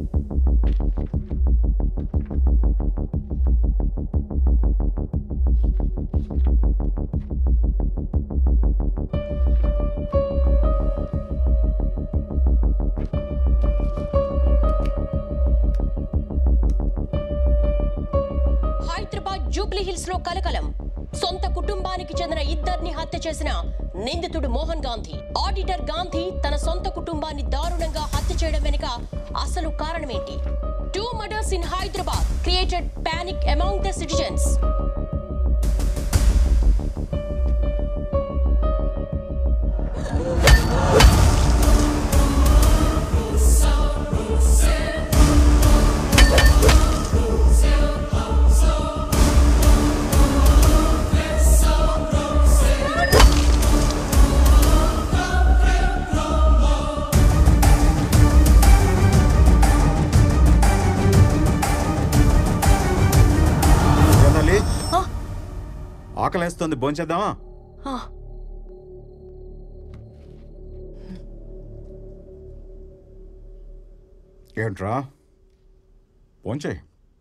Hyderabad Jubilee hills లో కలకలం సొంత కుటుంబానికి చెందిన ఇద్దరిని హత్య చేసిన నిందితుడు మోహన్ గాంధీ ఆడిటర్ గాంధీ తన సొంత కుటుంబాన్ని దారుణంగా హత్య చేయడం వెనుక అసలు కారణమేంటి two murders in Hyderabad created panic among the citizens ఏంటల్లి ఆకలేస్తుంది భోంచేద్దామా ఏంట్రా భోంచే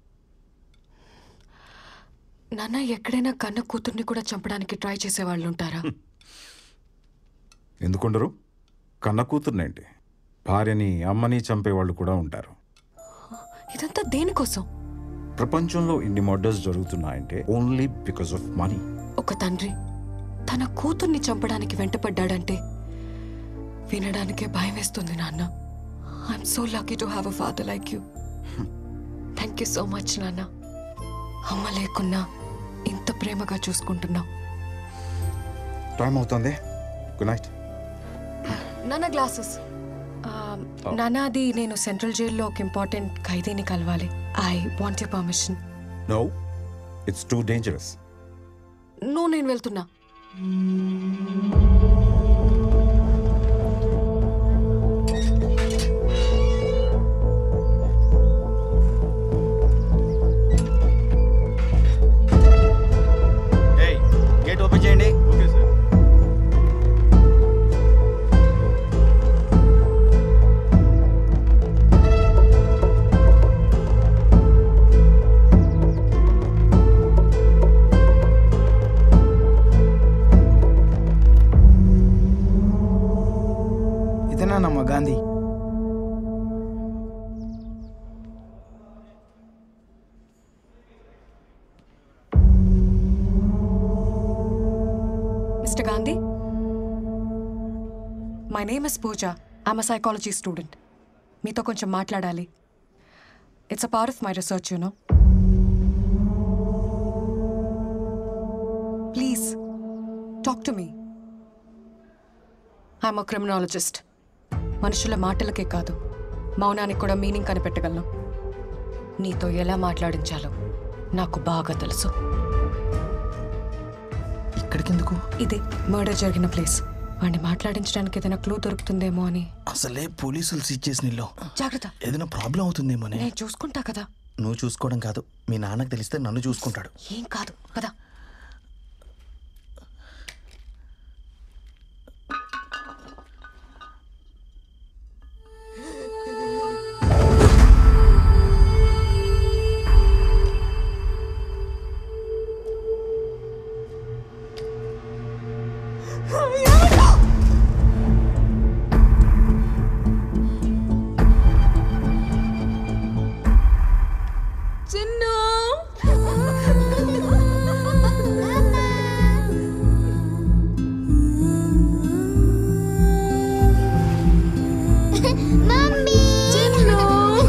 నాన్న ఎక్కడైనా కన్న కూతుర్ని కూడా చంపడానికి ట్రై చేసే వాళ్ళు ఉంటారా ఎందుకుండరు కన్న కూతుర్నేంటి భార్యని అమ్మని చంపేవాళ్ళు కూడా ఉంటారు ఇదంతా దేనికోసం ప్రపంచంలో ఇన్ని మర్డర్స్ జరుగుతున్నాయంటే ఓన్లీ బికాస్ ఆఫ్ మనీ ఒక తండ్రి తన కూతుర్ని చంపడానికి వెంటపడ్డాడంటే వినడానికే భయం వేస్తుంది నాన్న I'm so lucky to have a father like you thank you so much నాన్న అమ్మ లేకున్నా ఇంత ప్రేమగా చూసుకుంటున్నావు టైం అవుతుంది గుడ్ నైట్ నాన్న గ్లాసెస్ నాన్న అది నేను సెంట్రల్ జైల్లో ఒక ఇంపార్టెంట్ ఖైదీని కలవాలి I want you permission no it's too dangerous నువ్వు నేను వెళ్తున్నా గేట్ ఓపెన్ చేయండి ఇదేనానమ్మా Gandhi mister Gandhi my name is Pooja I'm a psychology student మీతో కొంచెం మాట్లాడాలి it's a part of my research you know please talk to me I'm a criminologist మనుషుల మాటలకే కాదు మౌనానికి కూడా మీనింగ్ కనిపెట్టగలను నీతో ఎలా మాట్లాడించాలో నాకు బాగా తెలుసు ఇక్కడికెందుకు ఇదే మర్డర్ జరిగిన ప్లేస్ వాడిని మాట్లాడించడానికి ఏదైనా క్లూ దొరుకుతుందేమో అని అసలే పోలీసులు సీజ్ చేసిన ఇల్లు జాగ్రత్త ఏదైనా ప్రాబ్లం అవుతుందేమోనే నేను చూసుకుంటా కదా నువ్వు చూసుకోవడం కాదు మీ నాన్నకు తెలిస్తే నన్ను చూసుకుంటాడు ఏం కాదు కదా చిన్ను మమ్మీ చిన్ను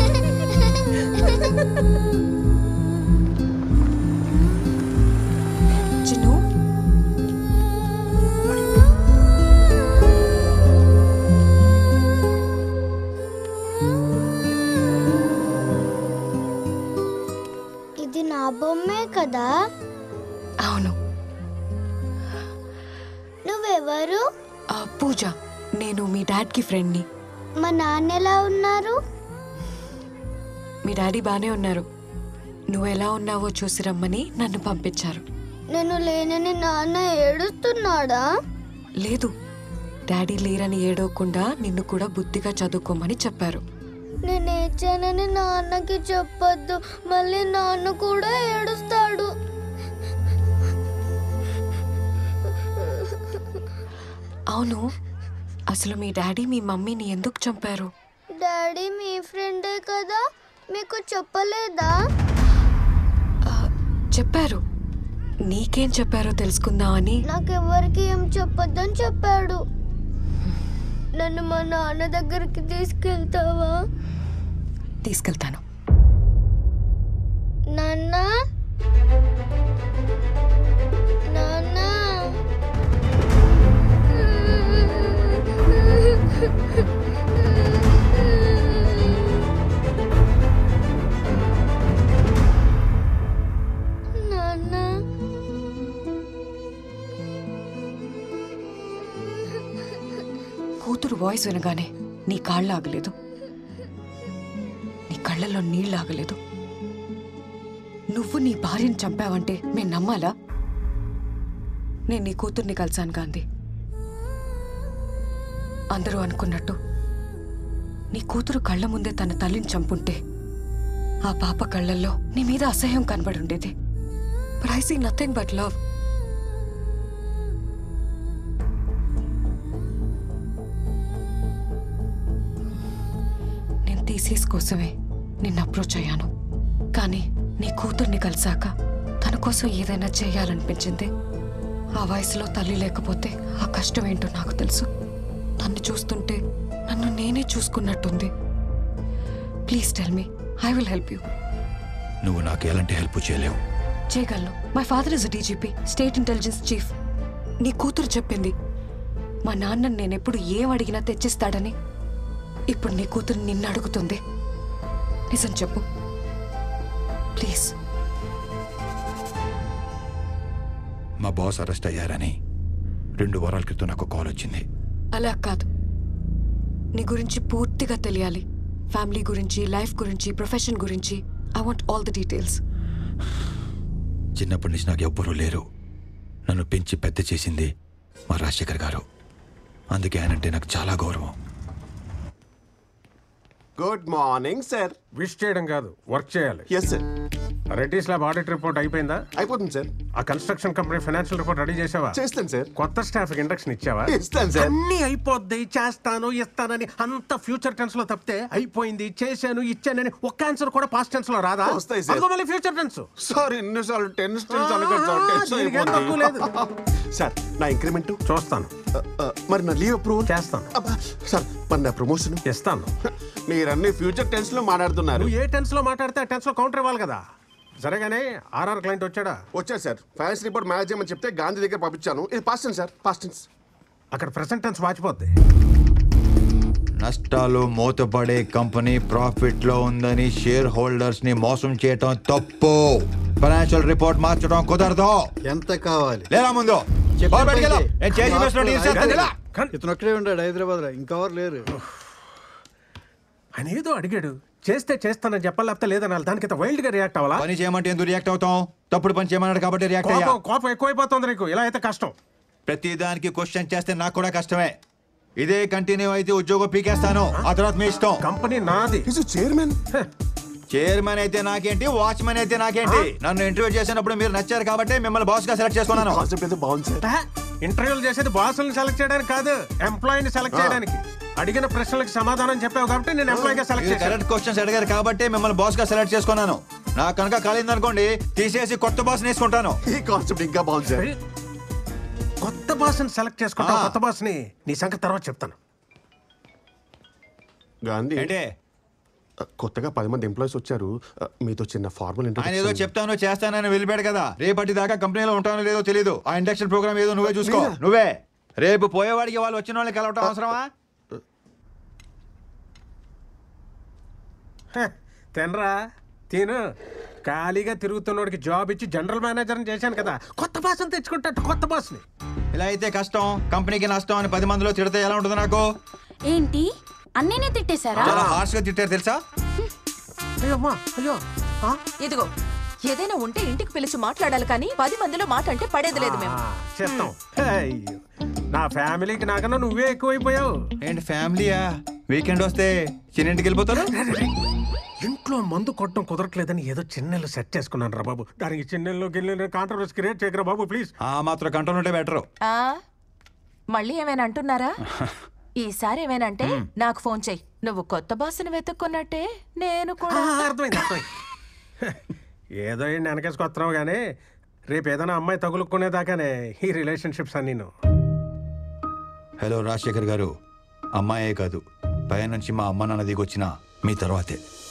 చిన్ను ఇది నా బొమ్మే కదా అవును నువ్వెవరు ఆ, పూజ నేను మీ డాడ్కి ఫ్రెండ్ని మా నాన్న ఎలా ఉన్నారు మీ డాడీ బాగానే ఉన్నారు నువ్వు ఎలా ఉన్నావో చూసి రమ్మని నన్ను పంపించారు నేను లేనని నాన్న ఏడుస్తున్నాడా లేదు డాడీ లేరని ఏడవకుండా నిన్ను కూడా బుద్ధిగా చదువుకోమని చెప్పారు నేను ఏడ్చానని నాన్నకి చెప్పొద్దు మళ్ళీ నాన్న కూడా ఏడుస్తాడు అవును అసలు మీ డాడీ మీ మమ్మీని ఎందుకు చంపారు డాడీ మీ ఫ్రెండే కదా మీకు చెప్పలేదా ఆ, చెప్పారు నీకేం చెప్పారో తెలుసుకుందామని నాకెవ్వరికి ఏం చెప్పొద్దని చెప్పాడు నన్ను మా నాన్న దగ్గరికి తీసుకెళ్తావా తీసుకెళ్తాను నాన్న నాన్న నాన్న కూతురు వాయిస్ వినగానే నీ కాళ్ళు ఆగలేదు నీ కళ్ళల్లో నీళ్ళు ఆగలేదు నువ్వు నీ భార్యను చంపావంటే మేము నమ్మాలా నేను నీ కూతుర్ని కలిశాను గాంధీ అందరూ అనుకున్నట్టు నీ కూతురు కళ్ళ ముందే తన తల్లిని చంపుంటే ఆ పాప కళ్ళల్లో నీ మీద అసహ్యం కనబడి ఉండేది but I see nothing but love నేను థీసీస్ కోసమే నిన్ను అప్రోచ్ అయ్యాను కానీ నీ కూతుర్ని కలిసాక తన కోసం ఏదైనా చేయాలనిపించింది ఆ వయసులో తల్లి లేకపోతే ఆ కష్టం ఏంటో నాకు తెలుసు నన్ను చూస్తుంటే నన్ను నేనే చూసుకున్నట్టుంది please tell me I will help you నువ్వు నాకు ఎలాంటి హెల్ప్ చేయలేవు చేయగలను my father is DGP state intelligence chief నీ కూతురు చెప్పింది మా నాన్నని నేనెప్పుడు ఏం అడిగినా తెచ్చిస్తాడని ఇప్పుడు నీ కూతురు నిన్ను అడుగుతుంది నిజం చెప్పు ప్లీజ్ మా బాస్ అరెస్ట్ అయ్యారని రెండు వారాల క్రితం నాకు కాల్ వచ్చింది అలా కాదు నీ గురించి పూర్తిగా తెలియాలి ఫ్యామిలీ గురించి లైఫ్ గురించి ప్రొఫెషన్ గురించి I want all the details చిన్నప్పటి నుంచి నాకు ఎవ్వరూ లేరు నన్ను పెంచి పెద్ద చేసింది మా రాజశేఖర్ గారు అందుకే ఆయనంటే నాకు చాలా గౌరవం గుడ్ మార్నింగ్ సార్ విష్ చేయడం కాదు వర్క్ చేయాలి yes sir Reddy's lab audit report అయిపోయిందా అయిపోతుంది సార్ ఆ construction company financial report ready చేసావా చేస్తాను సార్ కొత్త స్టాఫ్ ఇండక్షన్ ఇచ్చావా ఇస్తాను సార్ అన్ని అయిపోద్ది చేస్తాను ఇస్తానని అంత ఫ్యూచర్ టెన్స్ లో తప్పితే అయిపోయింది చేశాను ఇచ్చానని ఒక్క ఆన్సర్ కూడా పాస్ట్ టెన్స్ లో రాదా వస్తాయి, సార్. అదిగో మళ్ళీ ఫ్యూచర్ టెన్స్ సార్ ఎన్నిసార్లు టెన్స్ టెన్స్ అనకండి సార్ టెన్స్ దీనికి ఏం తక్కువ లేదు. అయిపోతుంది సార్ నా ఇంక్రిమెంట్ చూస్తాను మరి నా లీవ్ అప్రూవల్ చేస్తాను సార్ మరి నా ప్రమోషన్ ఇస్తాను మీరన్నీ ఫ్యూచర్ టెన్స్ లో మాట్లాడుతున్నారు నువ్వు ఏ టెన్స్ లో మాట్లాడితే ఆ టెన్స్ లో కౌంటర్ ఇవ్వాలి కదా సరేగానే ఆర్ఆర్ క్లయింట్ వచ్చాడా వచ్చారు సార్ ఫైనాన్స్ రిపోర్ట్ మేనేజ్ చేయమని చెప్తే గాంధీ దగ్గర పంపించాను ఇది past tense sir past tense అక్కడ ప్రెసెంట్ టెన్స్ వాచిపోద్ది నష్టాలు మూతపడే కంపెనీ ప్రాఫిట్ లో ఉందని షేర్ హోల్డర్స్ ని మోసం చేయటం తప్పు ఫైనాన్షియల్ రిపోర్ట్ మార్చడం కుదరదు ఎంత కావాలి లేరా ముందు చెప్పే బాబు బయటికి వెళ్ళు. పైకి. నేను చేసి వేసిన డీల్స్ చేస్తాను, ఇలా. ఇతను ఒక్కడే ఉన్నాడు హైదరాబాద్ లో ఇంకెవరు లేరు ఆయన ఏదో అడిగాడు చేస్తే చేస్తానని చెప్పాలి లేకపోతే లేదనాలి దానికి ఇంత వైల్డ్ గా రియాక్ట్ అవ్వాలా పని చేయమంటే ఎందుకు రియాక్ట్ అవుతాం తప్పుడు పని చేయమన్నాడు కాబట్టి రియాక్ట్ అయ్యా కోపం కోపం ఎక్కువైపోతుంది నీకు ఇలా అయితే కష్టం ప్రతి దానికి క్వశ్చన్ చేస్తే నాకు కూడా కష్టమే ఇదే కంటిన్యూ అయితే ఉద్యోగం పీకేస్తాను ఆ తర్వాత మీ ఇష్టం కంపెనీ నాది ఇస్ చైర్మన్ చైర్మన్ అయితే నాకేంటి వాచ్మెన్ అయితే నాకేంటి నన్ను ఇంటర్వ్యూ చేసినప్పుడు మీరు నచ్చారు కాబట్టి మిమ్మల్ని బాస్ గా సెలెక్ట్ చేసుకున్నాను కాన్సెప్ట్ ఏదో బాగుంది సార్ ఇంటర్వ్యూలు చేసేది బాసులను సెలెక్ట్ చేయడానికి కాదు ఎంప్లాయీని సెలెక్ట్ చేయడానికి అడిగిన ప్రశ్నలకు సమాధానం చెప్పావు కాబట్టి నేను ఎంప్లాయీగా సెలెక్ట్ మీరు చేశాను కరెక్ట్ క్వశ్చన్స్ అడిగారు కాబట్టి మిమ్మల్ని బాస్ గా సెలెక్ట్ చేసుకున్నాను నాకు కనుక కాలింది అనుకోండి తీసేసి కొత్త బాస్ వేసుకుంటాను ఈ కాన్సెప్ట్ ఇంకా బాగుంది సార్ కొత్త బాస్ని సెలెక్ట్ చేసుకుంటావు ఆ. కొత్త బాస్ని నీ సంగతి తర్వాత చెప్తాను గాంధీ ఏంటి కొత్తగా పది మంది ఎంప్లాయీస్ వచ్చారు ఆ, మీతో చిన్న ఫార్మల్ ఆయన ఏదో చెప్తాను చేస్తానని వెళ్ళిపోయాడు కదా రేపటి దాకా కంపెనీలో ఉంటానో లేదో తెలియదు ఆ ఇండక్షన్ ప్రోగ్రామ్ ఏదో నువ్వే చూసుకో నేనా? నువ్వే రేపు పోయేవాడికి వాళ్ళు వచ్చిన వాళ్ళని కలవటం అవసరమా హ, తినరా తిను ఖాళీగా తిరుగుతున్నోడికి జాబ్ ఇచ్చి జనరల్ మేనేజర్ని చేశాను కదా కొత్త బాస్ని తెచ్చుకుంటా కొత్త బాస్ని ఇలా అయితే కష్టం కంపెనీకి నష్టం అని పది మందిలో తిడితే ఎలా ఉంటుంది నాకు ఏంటి అన్నయ్యనే తిట్టేశారా చాలా హార్ష్ గా తిట్టారు తెలుసా అయ్యో అమ్మా అయ్యో ఆ? ఇదిగో ఏదైనా ఉంటే ఇంటికి పిలిచి మాట్లాడాలి కానీ పది మందిలో మాట అంటే పడేది లేదు మేము ఆ, చేస్తాం అయ్యో నా ఫ్యామిలీకి నాకన్నా నువ్వే ఎక్కువైపోయావు ఏంటి ఫ్యామిలీయా వీకెండ్ వస్తే చిన్నింటికి వెళ్ళిపోతారు ఇంట్లో మందు కొట్టడం కుదరట్లేదని ఏదో చిన్నెళ్ళు సెట్ చేసుకున్నాను రా బాబు దానికి చిన్నెల్లో గిన్నెలు కాంట్రవర్సీ క్రియేట్ చేయకరా బాబు ప్లీజ్ ఆ మాత్రం కంట్రోల్ ఉంటే బెటరు ఆ మళ్ళీ ఏమైనా అంటున్నారా ఈసారి ఏమైనంటే నాకు ఫోన్ చెయ్యి నువ్వు కొత్త బాస్ని వెతుక్కున్నట్టే నేను కూడా అర్థమైంది అర్థమైంది ఏదో ఏంటి వెనకేసుకొస్తున్నావు కానీ రేపు ఏదైనా అమ్మాయి తగులుకునేదాకానే ఈ రిలేషన్షిప్స్ అన్నీ హలో రాజశేఖర్ గారు అమ్మాయే కాదు పై నుంచి మా అమ్మ నాన్న దిగొచ్చిన మీ తర్వాతే